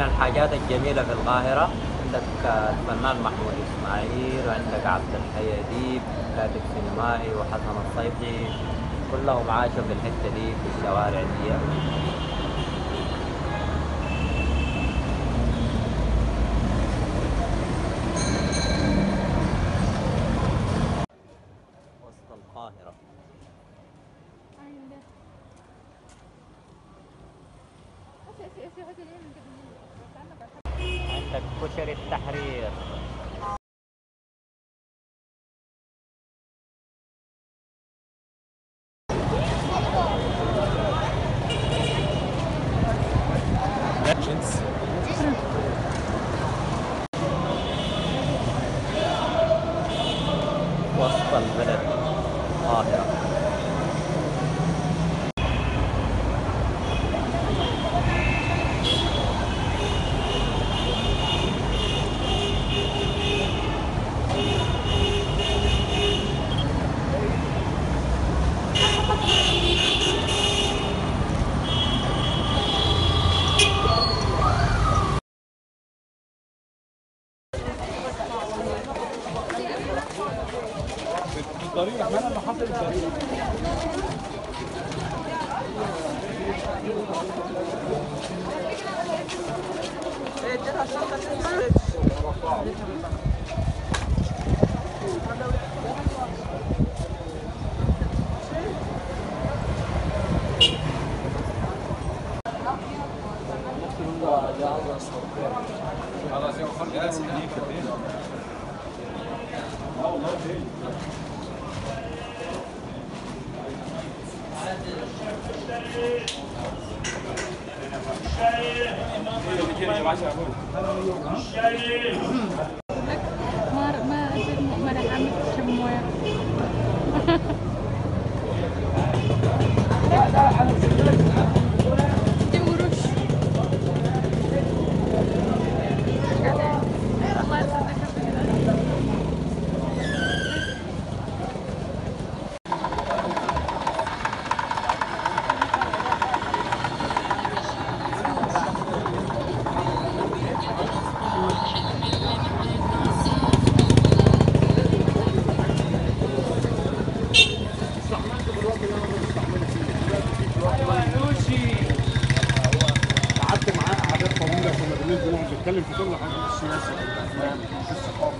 من الحاجات الجميلة في القاهرة عندك الفنان محمود إسماعيل وعندك عبد الحي أديب كاتب سينمائي وحسن الصيفي كلهم عاشوا في الحتة دي في الشوارع دي وسط القاهرة عندك كشري التحرير وسط البلد القاهرة الطريق احنا اللي حاطط الطريق ما ما ما راح اعمل شموع دي قروش الله يسعدك قعدت معاه قعدات طويله كنا بالليل بنقعد نتكلم في كل حاجه في السياسه في الافلام في الثقافه